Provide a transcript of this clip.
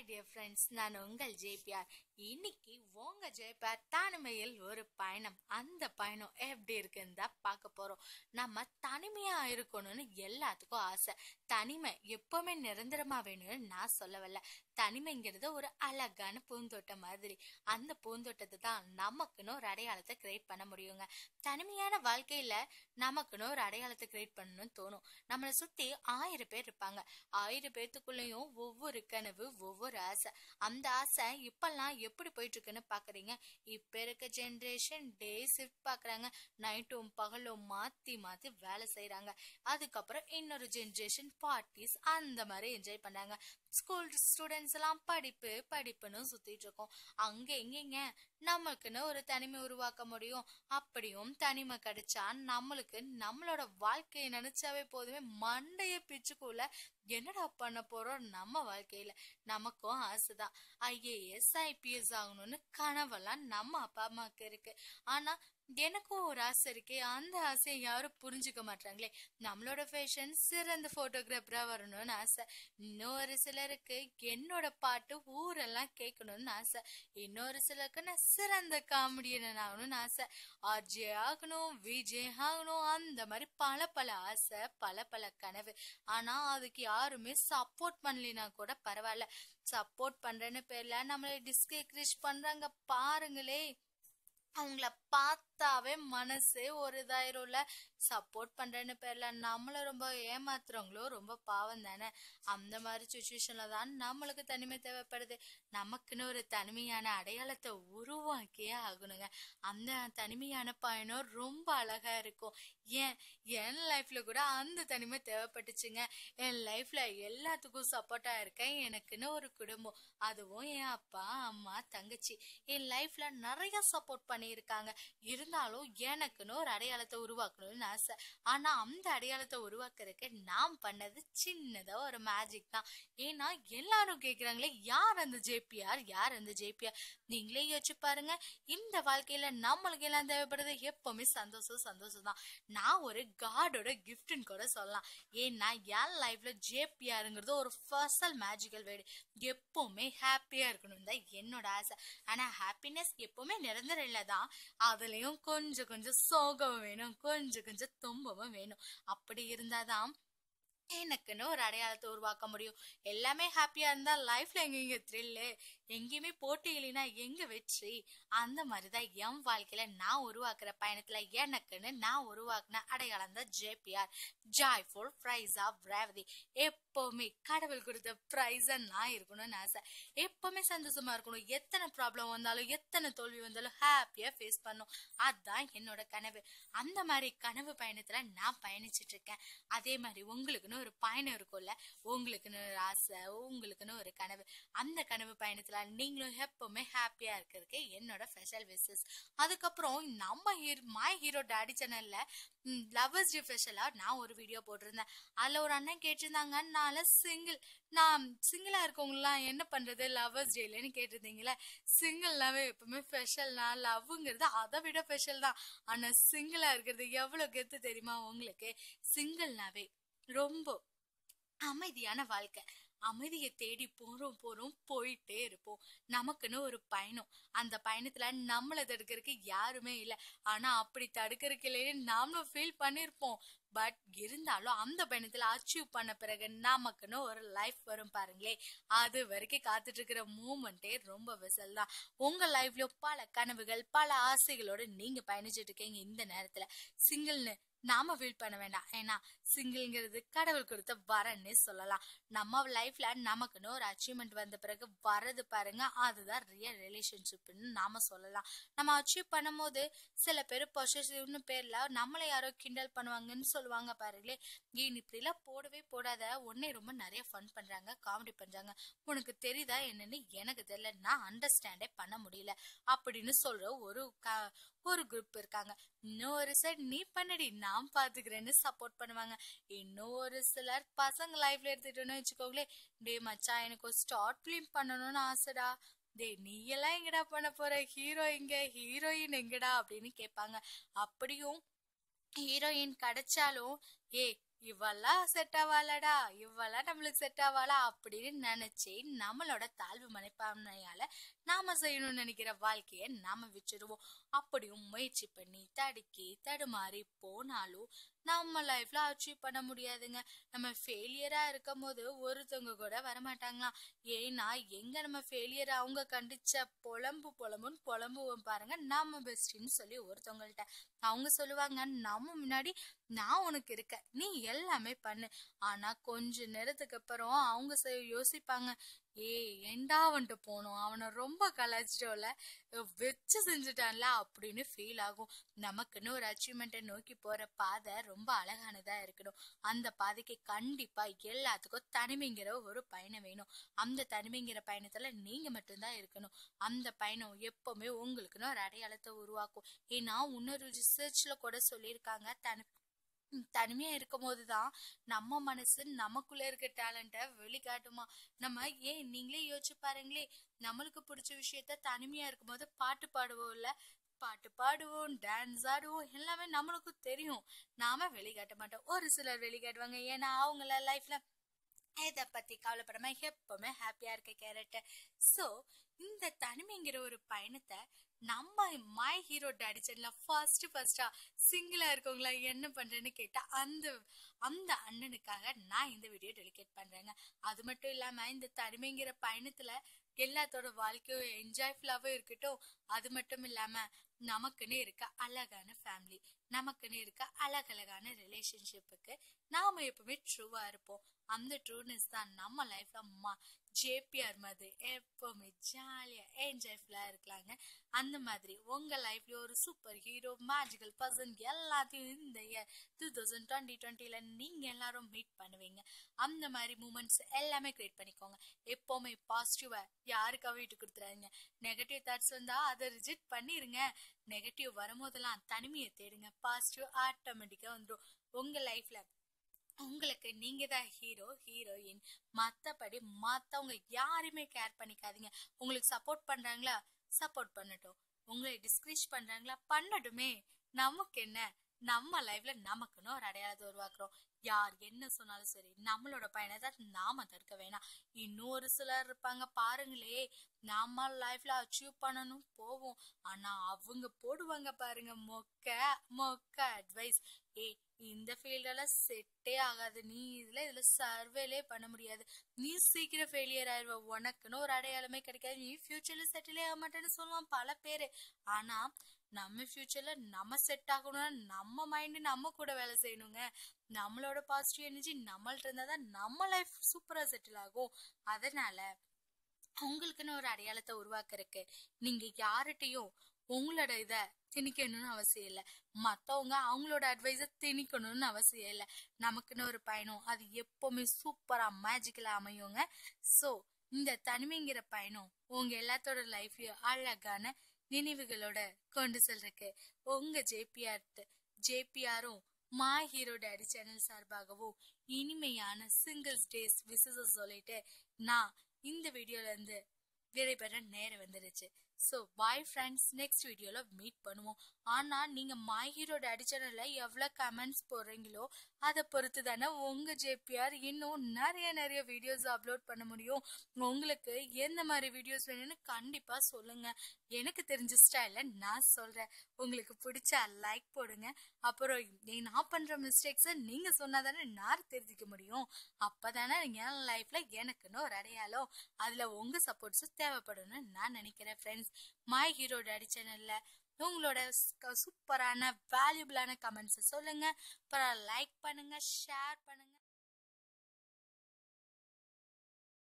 hi dear friends நான் உங்கள் JPR இன்னைக்கு உங்க ஜேபிஆர் தனிமையில் ஒரு பயணம் அந்த பயணம் எப்படி இருக்குன்னு தான் பார்க்க போறோம் நம்ம தனிமையா இருக்கணும்னு எல்லாத்துக்கும் ஆசை தனிமை எப்பவுமே நிரந்தரமா வேணும்னு நான் சொல்ல வரல தனிமைங்கிறது ஒரு அழகான பூந்தோட்டம் மாதிரி அந்த பூந்தோட்டத்தை தான் நமக்குன்னு ஒரு அடையாளத்தை கிரியேட் பண்ண முடியுங்க தனிமையான வாழ்க்கையில நமக்குன்னு ஒரு அடையாளத்தை கிரியேட் பண்ணணும்னு தோணும் நம்மளை சுத்தி ஆயிரம் பேர் இருப்பாங்க ஆயிரம் பேத்துக்குள்ளேயும் ஒவ்வொரு கனவு ஒவ்வொரு ஆசை அந்த ஆசை இப்பெல்லாம் எப்படி போயிட்டு இருக்குன்னு பாக்குறீங்க இப்ப இருக்க ஜென்ரேஷன் டே ஷிஃப்ட் பாக்குறாங்க நைட்டும் பகலும் மாத்தி மாத்தி வேலை செய்யறாங்க அதுக்கப்புறம் இன்னொரு ஜென்ரேஷன் பார்ட்டிஸ் அந்த மாதிரி என்ஜாய் பண்ணாங்க ஸ்கூல் ஸ்டூடெண்ட்ஸ் எல்லாம் படிப்பு படிப்புன்னு சுத்திட்டு இருக்கோம் அங்க எங்கெங்க நமக்குன்னு ஒரு தனிமை உருவாக்க முடியும் அப்படியும் தனிமை கிடைச்சா நம்மளுக்கு நம்மளோட வாழ்க்கையை நினைச்சாவே போதுமே மண்டைய பிச்சுக்குள்ள என்னடா பண்ண போறோம் நம்ம வாழ்க்கையில நமக்கும் ஆசைதான் ஐஏஎஸ் ஐபிஎஸ் ஆகணும்னு கனவெல்லாம் நம்ம அப்பா அம்மாவுக்கு இருக்கு ஆனா எனக்கும் ஒரு ஆசை இருக்கே அந்த ஆசையை யாரும் புரிஞ்சுக்க மாட்டாங்களே நம்மளோட ஃபேஷன் சிறந்த போட்டோகிராஃபரா வரணும்னு ஆசை இன்னொரு சிலருக்கு என்னோட பாட்டு ஊரெல்லாம் கேட்கணும்னு ஆசை இன்னொரு சிலருக்கு நான் சிறந்த காமெடியன் ஆகணும்னு ஆசை ஆர்ஜே ஆகணும் விஜய் ஆகணும் அந்த மாதிரி பல பல ஆசை பல பல கனவு ஆனா அதுக்கு யாருமே சப்போர்ட் பண்ணலினா கூட பரவாயில்ல சப்போர்ட் பண்றேன்னு பேர்ல நம்மளை டிஸ்கரேஜ் பண்றாங்க பாருங்களே அவங்கள பார்த்தாவே மனசே ஒரு இதாயிரும்ல சப்போர்ட் பண்றேன்னு பேர்ல நம்மள ரொம்ப ஏமாத்துறவங்களோ ரொம்ப பாவம் தானே அந்த மாதிரி சுச்சுவேஷன்ல தான் நம்மளுக்கு தனிமை தேவைப்படுது நமக்குன்னு ஒரு தனிமையான அடையாளத்தை உருவாக்கியே ஆகணுங்க அந்த தனிமையான பயணம் ரொம்ப அழகா இருக்கும் ஏன் என் லைஃப்ல கூட அந்த தனிமை தேவைப்பட்டுச்சுங்க என் லைஃப்ல எல்லாத்துக்கும் சப்போர்ட்டா இருக்கேன் எனக்குன்னு ஒரு குடும்பம் அதுவும் என் அப்பா அம்மா தங்கச்சி என் லைஃப்ல நிறைய சப்போர்ட் பண்ணியிருக்காங்க இருந்தாலும் எனக்குன்னு ஒரு அடையாளத்தை உருவாக்கணும்னு ஆசை ஆனா அந்த அடையாளத்தை உருவாக்குறதுக்கு நான் பண்ணது சின்னதா ஒரு மேஜிக் தான் ஏன்னா எல்லாரும் கேக்குறாங்களே யார் அந்த ஜேபிஆர் யார் அந்த ஜேபிஆர் நீங்களே யோசிச்சு பாருங்க இந்த வாழ்க்கையில நம்மளுக்கு எல்லாம் தேவைப்படுறது எப்பவுமே சந்தோஷம் சந்தோஷம் தான் நான் ஒரு காடோட கிஃப்ட்னு கூட சொல்லலாம் ஏன்னா என் லைஃப்ல ஜேபிஆருங்கிறது ஒரு பர்சனல் மேஜிக்கல் வேர்டு எப்பவுமே ஹாப்பியா இருக்கணும் தான் என்னோட ஆசை ஆனா ஹாப்பினஸ் எப்பவுமே நிரந்தரம் இல்லதான் அதுலயும் கொஞ்சம் கொஞ்சம் சோகம் வேணும் கொஞ்சம் கொஞ்சம் துன்பமும் வேணும் அப்படி இருந்தாதான் எனக்குன்னு ஒரு அடையாளத்தை உருவாக்க முடியும் எல்லாமே ஹாப்பியா இருந்தா லைஃப்ல எங்க த்ரில்லு எங்கேயுமே போட்டி இல்லைன்னா எங்க வெற்றி அந்த மாதிரிதான் என் வாழ்க்கையில நான் உருவாக்குற பயணத்துல எனக்குன்னு நான் உருவாக்குன அடையாளம் தான் JPR joyful praise of Revathi எப்பவுமே கடவுள் கொடுத்த பிரைஸா நான் இருக்கணும்னு ஆசை எப்பவுமே சந்தோஷமா இருக்கணும் எத்தனை ப்ராப்ளம் வந்தாலும் எத்தனை தோல்வி வந்தாலும் ஹாப்பியா ஃபேஸ் பண்ணும் அதுதான் என்னோட கனவு அந்த மாதிரி கனவு பயணத்துல நான் பயணிச்சிட்டு இருக்கேன் அதே மாதிரி உங்களுக்குன்னு ஒரு பயணம் இருக்கும்ல உங்களுக்குன்னு ஒரு ஆசை உங்களுக்குன்னு ஒரு கனவு அந்த கனவு பயணத்துல நீங்களும் எப்பவுமே ஹாப்பியா இருக்கிறதுக்கு என்னோட ஸ்பெஷல் விசஸ் அதுக்கப்புறம் நம்ம மை ஹீரோ டேடி சேனல்ல லவர்ஸ் டே ஸ்பெஷலா நான் ஒரு வீடியோ போட்டிருந்தேன் அதுல ஒரு அண்ணன் கேட்டிருந்தாங்க நான் சிங்கிள் நான் சிங்கிளா இருக்கவங்களாம் என்ன பண்றது லவர்ஸ் டேலன்னு கேட்டிருந்தீங்களே சிங்கிள்னாவே எப்பவுமே ஸ்பெஷல்னா லவ்ங்கிறது அதை விட ஸ்பெஷல் தான் ஆனா சிங்கிளா இருக்கிறது எவ்வளவு கெத்து தெரியுமா உங்களுக்கு சிங்கிள்னாவே ரொம்ப அமைதியான வாழ்க்கை அமைதியை தேடி போறோம் போறோம் போயிட்டே இருப்போம் நமக்குன்னு ஒரு பயணம் அந்த பயணத்துல நம்மளை தடுக்கிறதுக்கு யாருமே இல்லை ஆனா அப்படி தடுக்கிறதுக்கு இல்லையே நாமளும் ஃபீல் பண்ணிருப்போம் பட் இருந்தாலும் அந்த பயணத்துல அச்சீவ் பண்ண பிறகு நமக்குன்னு ஒரு லைஃப் வரும் பாருங்களே அது வரைக்கும் காத்துட்டு இருக்கிற மூமெண்டே ரொம்ப விசல் தான் உங்க லைஃப்ல பல கனவுகள் பல ஆசைகளோட நீங்க பயணிச்சுட்டு இருக்கீங்க இந்த நேரத்துல சிங்கிள்னு நாம ஃபீல் பண்ண வேண்டாம் ஏன்னா சிங்கிள்ங்கிறது கடவுள் கொடுத்த வரன்னு சொல்லலாம் நம்ம லைஃப்ல நமக்குன்னு ஒரு அச்சீவ்மெண்ட் வந்த பிறகு வரது பாருங்க அதுதான் ரியல் ரிலேஷன்ஷிப்னு நாம சொல்லலாம் நம்ம அச்சீவ் பண்ணும்போது சில பேர் பொசிட்டிவ்னு பேர்ல நம்மளை யாரோ கிண்டல் பண்ணுவாங்கன்னு சொல்லுவாங்க பாருங்களே ஏன் இப்படிலாம் போடவே போடாத உடனே ரொம்ப நிறைய ஃபன் பண்றாங்க காமெடி பண்றாங்க உனக்கு தெரியுதா என்னன்னு எனக்கு தெரியல நான் அண்டர்ஸ்டாண்டே பண்ண முடியல அப்படின்னு சொல்ற ஒரு ஒரு குரூப் இருக்காங்க இன்னொரு சைட் நீ பண்ணடி நான் பாத்துக்கிறேன்னு சப்போர்ட் பண்ணுவாங்க இன்னும் ஒரு சிலர் பசங்க லைஃப்ல எடுத்துட்டோன்னு வச்சுக்கோங்களே டே மச்சான் எனக்கு ஒரு ஸ்டார்ட் பிலிம் பண்ணணும்னு ஆசைடா டே நீ எல்லாம் எங்கடா பண்ண போற ஹீரோ எங்க ஹீரோயின் எங்கடா அப்படின்னு கேட்பாங்க அப்படியும் ஹீரோயின் கிடைச்சாலும் ஏ இவெல்லாம் செட் ஆவாளடா இவெல்லாம் நம்மளுக்கு செட் ஆவாளா அப்படின்னு நினைச்சு நம்மளோட தாழ்வு மனப்பான்மையால நாம செய்யணும்னு நினைக்கிற வாழ்க்கைய நாம வச்சிருவோம் அப்படியும் முயற்சி பண்ணி தடுக்கி தடுமாறி போனாலும் நம்ம லைஃப்ல அச்சீவ் பண்ண முடியாதுங்க நம்ம ஃபெயிலியரா இருக்கும் போது ஒருத்தவங்க கூட வரமாட்டாங்களாம் ஏன்னா எங்க நம்ம ஃபெயிலியர் அவங்க கண்டிச்ச பொலம்பு பொலம்புன்னு பொலம்புவோம் பாருங்க நம்ம பெஸ்ட்னு சொல்லி ஒருத்தவங்கள்ட்ட அவங்க சொல்லுவாங்க நம்ம முன்னாடி நான் உனக்கு இருக்க நீ எல்லாமே பண்ணு ஆனா கொஞ்ச நேரத்துக்கு அப்புறம் அவங்க செ- யோசிப்பாங்க ஏய் ஏண்டா வந்துட்டு போனோம் அவனை ரொம்ப கலாச்சிட்டோம்ல வச்சு செஞ்சுட்டான்ல அப்படின்னு ஃபீல் ஆகும் நமக்குன்னு ஒரு அச்சீவ்மெண்ட்டை நோக்கி போற பாதை ரொம்ப அழகானதா இருக்கணும் அந்த பாதைக்கு கண்டிப்பா எல்லாத்துக்கும் தனிமைங்கிற ஒரு பயணம் வேணும் அந்த தனிமைங்கிற பயணத்துல நீங்க மட்டும்தான் இருக்கணும் அந்த பயணம் எப்பவுமே உங்களுக்குன்னு ஒரு அடையாளத்தை உருவாக்கும் ஏன்னா இன்னொரு ரிசர்ச்ல கூட சொல்லியிருக்காங்க தனி ம், தனிமையா இருக்கும் போதுதான் நம்ம மனசு நமக்குள்ள இருக்க டேலண்ட்டை வெளிக்காட்டுமா நம்ம ஏன் நீங்களே யோசிச்சு பாருங்களே நம்மளுக்கு பிடிச்ச விஷயத்த தனிமையா இருக்கும்போது பாட்டு பாடுவோம்ல பாட்டு பாடுவோம் டான்ஸ் ஆடுவோம் எல்லாமே நம்மளுக்கும் தெரியும் நாம வெளிக்காட்ட மாட்டோம் ஒரு சிலர் வெளிக்காட்டுவாங்க ஏன்னா அவங்கள லைஃப்ல இதை பத்தி கவலைப்படாம எப்பவுமே ஹாப்பியா இருக்க கேரக்டர் சோ இந்த தனிமைங்கிற ஒரு பயணத்தை நம்ம மை ஹீரோ டாடி சேனல்ல ஃபர்ஸ்ட் ஃபர்ஸ்டா சிங்கிளா இருக்கவங்களா என்ன பண்றேன்னு கேட்டா அந்த அந்த அண்ணனுக்காக நான் இந்த வீடியோ டெலிகேட் பண்றேங்க அது மட்டும் இல்லாம இந்த தனிமைங்கிற பயணத்துல எல்லாத்தோட வாழ்க்கையும் என்ஜாய்ஃபுல்லாவும் இருக்கட்டும் அது மட்டும் இல்லாம நமக்குன்னு இருக்க அழகான ஃபேமிலி நமக்குன்னு இருக்க அழகழகான ரிலேஷன்ஷிப்புக்கு நாம எப்பவுமே ட்ரூவா இருப்போம் அந்த ட்ரூனஸ் தான் நம்ம லைஃப்ல அம்மா ஜேபிஆர் மாதிரி எப்பவுமே ஜாலியா என்ஜாய்ஃபுல்லா இருக்கலாங்க அந்த மாதிரி உங்க லைஃப்ல ஒரு சூப்பர் ஹீரோ மேஜிக்கல் பர்சன் எல்லாத்தையும் இந்த இயர் டூ தௌசண்ட் டுவெண்ட்டி டுவெண்ட்டில நீங்க எல்லாரும் மீட் பண்ணுவீங்க அந்த மாதிரி மூமெண்ட்ஸ் எல்லாமே கிரியேட் பண்ணிக்கோங்க எப்பவுமே பாசிட்டிவா யாருக்காக விட்டு கொடுத்துறாதீங்க நெகட்டிவ் தாட்ஸ் வந்தா அதை ரிஜெக்ட் பண்ணிருங்க நெகட்டிவ் வரும்போதெல்லாம் தனிமையை தேடுங்க பாசிட்டிவ் ஆட்டோமேட்டிக்கா வந்துடும் உங்க லைஃப்ல உங்களுக்கு நீங்க தான் ஹீரோ ஹீரோயின் மத்தபடி மத்தவங்க யாரையுமே கேர் பண்ணிக்காதீங்க உங்களுக்கு சப்போர்ட் பண்றாங்களா சப்போர்ட் பண்ணட்டும் உங்களை டிஸ்கரேஜ் பண்றாங்களா பண்ணட்டுமே நமக்கு என்ன நம்ம லைஃப்ல நமக்குன்னு ஒரு அடையாளத்தை உருவாக்குறோம் யார் என்ன சொன்னாலும் சரி நம்மளோட பயணத்தை நாம தடுக்க வேணாம் இன்னொரு சிலர் இருப்பாங்க பாருங்களே நாம லைஃப்ல அச்சீவ் பண்ணணும் போவோம் ஆனா அவங்க போடுவாங்க பாருங்க மொக்க மொக்க அட்வைஸ் ஏய் இந்த ஃபீல்டெல்லாம் செட்டே ஆகாது நீ இதுல இதுல சர்வேலே பண்ண முடியாது நீ சீக்கிரம் ஃபெயிலியர் ஆயிடுவ உனக்குன்னு ஒரு அடையாளமே கிடைக்காது நீ ஃபியூச்சர்ல செட்டிலே ஆக மாட்டேன்னு சொல்லுவான் பல பேரு ஆனா நம்ம ஃபியூச்சர்ல நம்ம செட் ஆகணும்னா நம்ம மைண்ட் நம்ம கூட வேலை செய்யணுங்க நம்மளோட பாசிட்டிவ் எனர்ஜி நம்மள்ட்ட இருந்தா தான் நம்ம லைஃப் சூப்பரா செட்டில் ஆகும் அதனால உங்களுக்குன்னு ஒரு அடையாளத்தை உருவாக்குறதுக்கு நீங்க யார்கிட்டயும் உங்களோட இத திணிக்கணும்னு அவசியம் இல்லை மத்தவங்க அவங்களோட அட்வைஸ திணிக்கணும்னு அவசியம் இல்லை நமக்குன்னு ஒரு பயணம் அது எப்பவுமே சூப்பரா மேஜிக்கலா அமையுங்க சோ இந்த தனிமைங்கிற பயணம் உங்க எல்லாத்தோட லைஃப்லயும் அழகான நினைவுகளோட கொண்டு செல்றதுக்கு உங்க ஜேபிஆர் ஜேபிஆரும் மா ஹீரோ டேடி சேனல் சார்பாகவும் இனிமையான சிங்கிள்ஸ் டேஸ் விசஸ் சொல்லிட்டு நான் இந்த வீடியோல இருந்து விடைபெற நேரம் வந்துருச்சு ஸோ பாய் ஃப்ரெண்ட்ஸ் நெக்ஸ்ட் வீடியோவில் மீட் பண்ணுவோம் ஆனால் நீங்கள் மை ஹீரோ டேடி சேனலில் எவ்வளோ கமெண்ட்ஸ் போடுறீங்களோ அதை பொறுத்து தானே உங்கள் ஜேபிஆர் இன்னும் நிறைய நிறைய வீடியோஸ் அப்லோட் பண்ண முடியும் உங்களுக்கு எந்த மாதிரி வீடியோஸ் வேணும்னு கண்டிப்பாக சொல்லுங்கள் எனக்கு தெரிஞ்ச ஸ்டைலில் நான் சொல்கிறேன் உங்களுக்கு பிடிச்சா லைக் போடுங்க அப்புறம் நீ- நான் பண்ணுற மிஸ்டேக்ஸை நீங்கள் சொன்னால் தானே நான் தெரிஞ்சுக்க முடியும் அப்போ தானே என் லைஃப்பில் எனக்குன்னு ஒரு அடையாளம் அதில் உங்கள் சப்போர்ட்ஸும் தேவைப்படும்னு நான் நினைக்கிறேன் ஃப்ரெண்ட்ஸ் மை ஹீரோ டேடி சேனலில் உங்களோட ஸ்- சூப்பரான வேல்யூபிளான கமெண்ட்ஸை சொல்லுங்கள் அப்புறம் லைக் பண்ணுங்கள் ஷேர் பண்ணுங்கள்